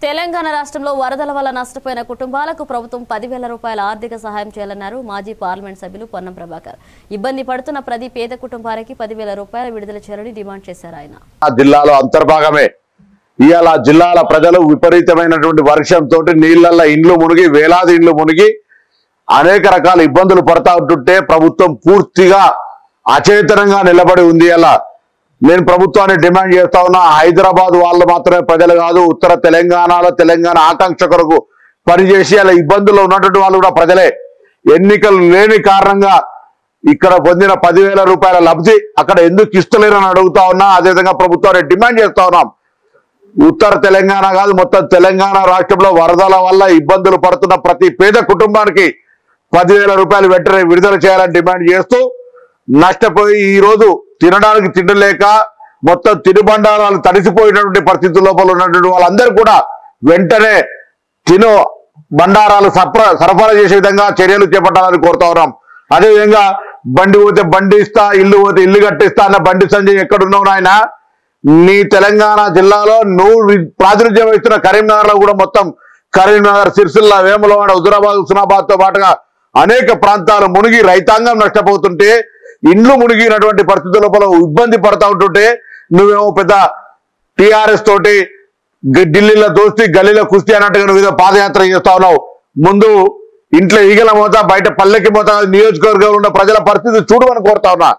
తెలంగాణ రాష్ట్రంలో వరదల వల్ల నష్టపోయిన కుటుంబాలకు ప్రభుత్వం పదివేల రూపాయల ఆర్థిక సహాయం చేయాలన్నారు మాజీ పార్లమెంట్ సభ్యులు పొన్నం ప్రభాకర్ ఇబ్బంది పడుతున్న ప్రతి పేద కుటుంబానికి పదివేల రూపాయలు విడుదల చేయాలని డిమాండ్ చేశారు ఆయన ఆ జిల్లాలో అంతర్భాగమే ఇవాళ జిల్లాల ప్రజలు విపరీతమైనటువంటి వర్షంతో నీళ్లల్లో ఇండ్లు మునిగి వేలాది ఇండ్లు మునిగి అనేక రకాల ఇబ్బందులు పడతా ఉంటుంటే ప్రభుత్వం పూర్తిగా అచేతనంగా నిలబడి ఉంది అలా నేను ప్రభుత్వాన్ని డిమాండ్ చేస్తా ఉన్నా హైదరాబాద్ వాళ్ళు మాత్రమే ప్రజలు కాదు ఉత్తర తెలంగాణలో తెలంగాణ ఆకాంక్ష కొరకు పనిచేసి అలా ఇబ్బందుల్లో ఉన్నటువంటి వాళ్ళు కూడా ప్రజలే ఎన్నికలు లేని కారణంగా ఇక్కడ పొందిన పదివేల రూపాయల లబ్ధి అక్కడ ఎందుకు ఇస్తలేరని అడుగుతా ఉన్నా అదేవిధంగా ప్రభుత్వాన్ని డిమాండ్ చేస్తా ఉన్నాం ఉత్తర తెలంగాణ కాదు మొత్తం తెలంగాణ రాష్ట్రంలో వరదల వల్ల ఇబ్బందులు పడుతున్న ప్రతి పేద కుటుంబానికి పదివేల రూపాయలు వెంటనే విడుదల చేయాలని డిమాండ్ చేస్తూ నష్టపోయి ఈ రోజు తినడానికి తినలేక మొత్తం తినుబండారాలు తడిసిపోయినటువంటి పరిస్థితుల లోపల ఉన్నటువంటి వాళ్ళందరూ కూడా వెంటనే తిను బండారాలు సరఫరా సరఫరా చేసే విధంగా చర్యలు చేపట్టాలని కోరుతా ఉన్నాం అదేవిధంగా బండి పోతే బండి ఇస్తా ఇల్లు పోతే ఇల్లు కట్టిస్తా అన్న బండి సంజయ్ ఎక్కడున్నావు నాయన నీ తెలంగాణ జిల్లాలో నువ్వు వి- ప్రాతినిధ్యం వహిస్తున్న కరీంనగర్ లో కూడా మొత్తం కరీంనగర్ సిరిసిల్ల వేములవాడ హుజురాబాద్ హుస్నాబాద్ తో పాటుగా అనేక ప్రాంతాలు మునిగి రైతాంగం నష్టపోతుంటే ఇండ్లు మునిగినటువంటి పరిస్థితుల లోపల ఇబ్బంది పడతా ఉంటుంటే నువ్వేమో పెద్ద టిఆర్ఎస్ తోటి గ- ఢిల్లీలో దోస్తి గల్లీలో కుస్తీ అన్నట్టుగా నువ్వు ఏదో పాదయాత్ర చేస్తా ఉన్నావు ముందు ఇంట్లో ఈగల మోత బయట పల్లెకి మోత నియోజకవర్గంలో ఉన్న ప్రజల పరిస్థితి చూడమని కోరుతా ఉన్నా